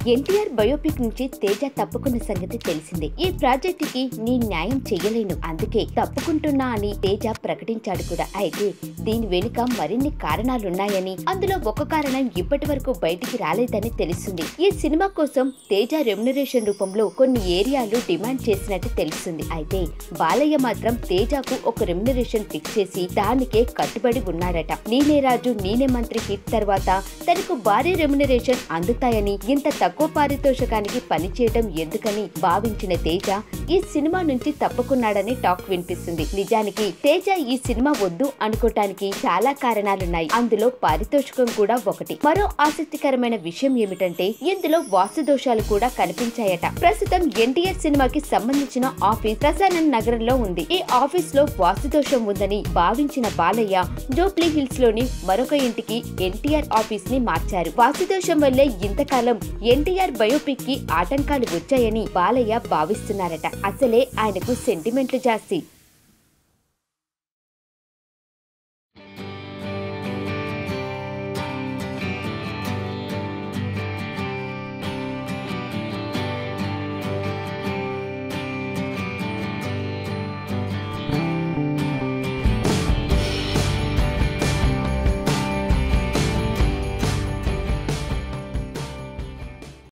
NTR biopic నుంచి తేజ తప్పుకున్న సంగతి తెలిసిందే ఈ ప్రాజెక్ట్ కి నీ న్యాయం చెయ్యలేను అందుకే తప్పుకుంటున్నా అని తేజ ప్రకటించాడు కూడా అయితే దీని వెనుక మరిన్ని కారణాలున్నాయని అందులో ఒక కారణం ఇప్పటి వరకు బయటికి రాలేదని తెలుస్తుంది ఈ సినిమా కోసం తేజ రెమ్యునరేషన్ రూపంలో కొన్ని ఏరియాలు డిమాండ్ చేసినట్టు తెలుస్తుంది అయితే బాలయ్య మాత్రం తేజకు ఒక రెమ్యునరేషన్ ఫిక్స్ చేసి దానికే కట్టుబడి ఉన్నాడట నేనే రాజు నేనే మంత్రి హిట్ తర్వాత తనకు భారీ రెమ్యునరేషన్ అందుతాయని ఇంత తక్కువ పారితోషికానికి పనిచేయడం ఎందుకని భావించిన తేజ ఈ సినిమా నుంచి తప్పుకున్నాడని టాక్ వినిపిస్తుంది నిజానికి తేజ ఈ సినిమా వద్దు అనుకోటానికి చాలా కారణాలున్నాయి అందులో పారితోషికం కూడా ఒకటి మరో ఆసక్తికరమైన విషయం ఏమిటంటే ఇందులో వాస్తు దోషాలు కూడా కనిపించాయట ప్రస్తుతం ఎన్టీఆర్ సినిమాకి సంబంధించిన ఆఫీస్ ప్రసానన్ నగరంలో ఉంది ఈ ఆఫీస్ లో వాస్తు దోషం ఉందని భావించిన బాలయ్య జోప్లీ హిల్స్ లోని మరొక ఇంటికి ఎన్టీఆర్ ఆఫీస్ ని మార్చారు వాస్తు దోషం వల్లే ఇంతకాలం ఎన్టీఆర్ బయోపిక్ కి ఆటంకాలు వచ్చాయని బాలయ్య భావిస్తున్నారట అసలే ఆయనకు సెంటిమెంట్లు జాస్తి